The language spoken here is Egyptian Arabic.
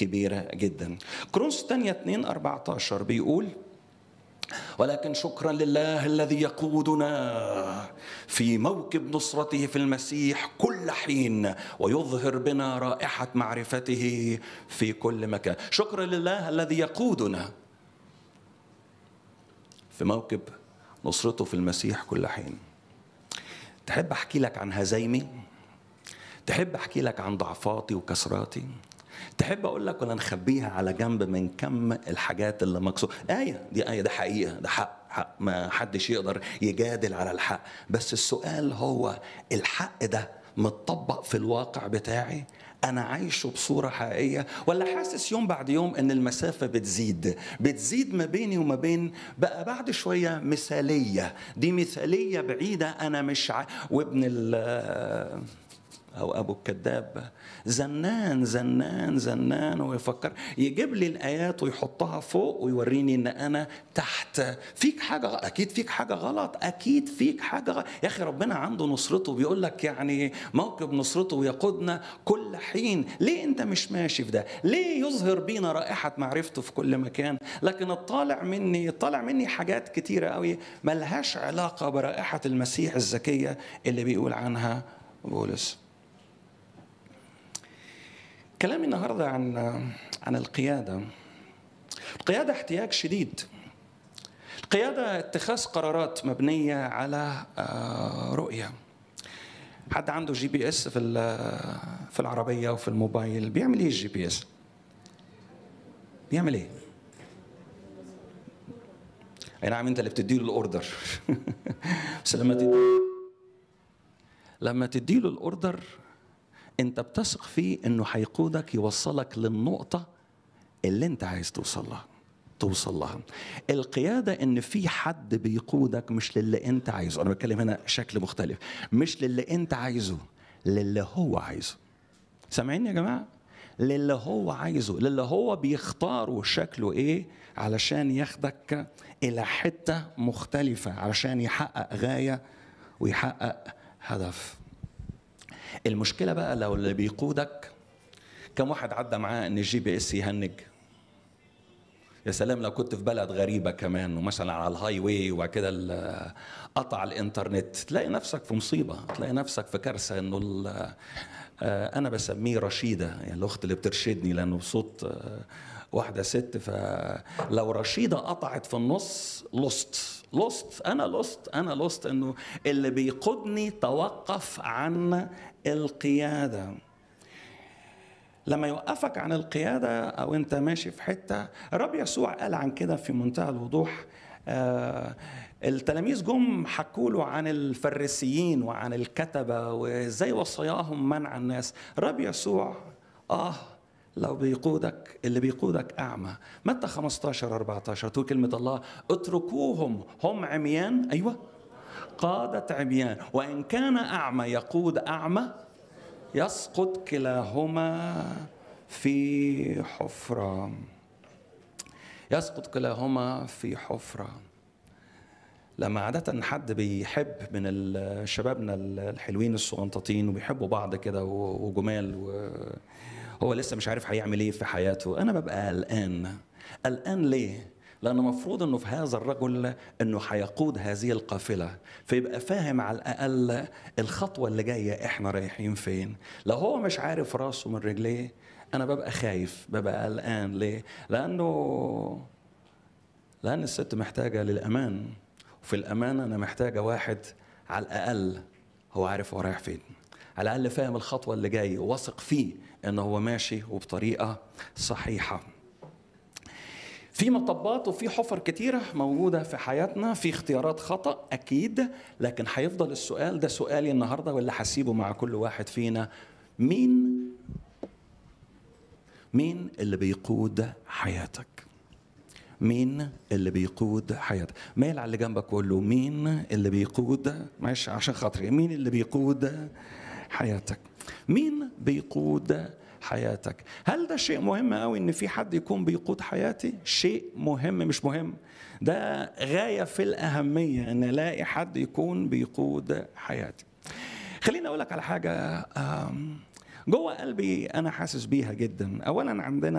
كبيرة جدا كرونس تانية 2 14 بيقول ولكن شكرا لله الذي يقودنا في موكب نصرته في المسيح كل حين ويظهر بنا رائحة معرفته في كل مكان شكرا لله الذي يقودنا في موكب نصرته في المسيح كل حين تحب احكي لك عن هزايمي تحب احكي لك عن ضعفاتي وكسراتي تحب اقول لك ولا نخبيها على جنب من كم الحاجات اللي مكسور ايه دي ايه ده حقيقه ده حق حق ما حدش يقدر يجادل على الحق بس السؤال هو الحق ده متطبق في الواقع بتاعي انا عايشه بصوره حقيقيه ولا حاسس يوم بعد يوم ان المسافه بتزيد بتزيد ما بيني وما بين بقى بعد شويه مثاليه دي مثاليه بعيده انا مش ع... وابن ال او ابو الكذاب زنان زنان زنان ويفكر يجيب لي الايات ويحطها فوق ويوريني ان انا تحت فيك حاجه غلط. اكيد فيك حاجه غلط اكيد فيك حاجه غلط. يا اخي ربنا عنده نصرته بيقول لك يعني موكب نصرته ويقودنا كل حين ليه انت مش ماشي في ده ليه يظهر بينا رائحه معرفته في كل مكان لكن الطالع مني طالع مني حاجات كتيره قوي ملهاش علاقه برائحه المسيح الزكيه اللي بيقول عنها بولس كلامي النهارده عن عن القياده القياده احتياج شديد القياده اتخاذ قرارات مبنيه على رؤيه حد عنده جي بي اس في في العربيه وفي الموبايل بيعمل ايه الجي بي اس بيعمل ايه اي نعم انت اللي بتديله الاوردر بس لما تدي لما تديله الاوردر انت بتثق فيه انه هيقودك يوصلك للنقطه اللي انت عايز توصل لها توصل لها القيادة إن في حد بيقودك مش للي أنت عايزه أنا بتكلم هنا شكل مختلف مش للي أنت عايزه للي هو عايزه سامعين يا جماعة للي هو عايزه للي هو بيختاره شكله إيه علشان ياخدك إلى حتة مختلفة علشان يحقق غاية ويحقق هدف المشكلة بقى لو اللي بيقودك كم واحد عدى معاه ان الجي بي اس يهنج يا سلام لو كنت في بلد غريبة كمان ومثلا على الهاي واي وبعد كده قطع الانترنت تلاقي نفسك في مصيبة تلاقي نفسك في كارثة انه انا بسميه رشيدة يعني الاخت اللي بترشدني لانه بصوت واحدة ست فلو رشيدة قطعت في النص لوست لوست انا لوست انا لوست انه اللي بيقودني توقف عن القياده لما يوقفك عن القياده او انت ماشي في حته الرب يسوع قال عن كده في منتهى الوضوح آه التلاميذ جم حكوا له عن الفريسيين وعن الكتبه وازاي وصاياهم منع الناس الرب يسوع اه لو بيقودك اللي بيقودك أعمى متى 15 14 تقول كلمة الله اتركوهم هم عميان أيوة قادة عميان وإن كان أعمى يقود أعمى يسقط كلاهما في حفرة يسقط كلاهما في حفرة لما عادة حد بيحب من شبابنا الحلوين الصغنطاطين وبيحبوا بعض كده وجمال و... هو لسه مش عارف هيعمل ايه في حياته انا ببقى قلقان قلقان ليه لأن المفروض أنه في هذا الرجل أنه هيقود هذه القافلة فيبقى فاهم على الأقل الخطوة اللي جاية إحنا رايحين فين لو هو مش عارف راسه من رجليه أنا ببقى خايف ببقى قلقان ليه لأنه لأن الست محتاجة للأمان وفي الأمان أنا محتاجة واحد على الأقل هو عارف هو رايح فين على الأقل فاهم الخطوة اللي جاية واثق فيه أنه هو ماشي وبطريقة صحيحة في مطبات وفي حفر كتيرة موجودة في حياتنا في اختيارات خطأ أكيد لكن هيفضل السؤال ده سؤالي النهاردة واللي هسيبه مع كل واحد فينا مين مين اللي بيقود حياتك مين اللي بيقود حياتك مايل على اللي جنبك وقول له مين اللي بيقود معلش عشان خاطري مين اللي بيقود حياتك مين بيقود حياتك هل ده شيء مهم قوي ان في حد يكون بيقود حياتي شيء مهم مش مهم ده غاية في الأهمية ان الاقي حد يكون بيقود حياتي خليني اقول لك على حاجة جوه قلبي انا حاسس بيها جدا اولا عندنا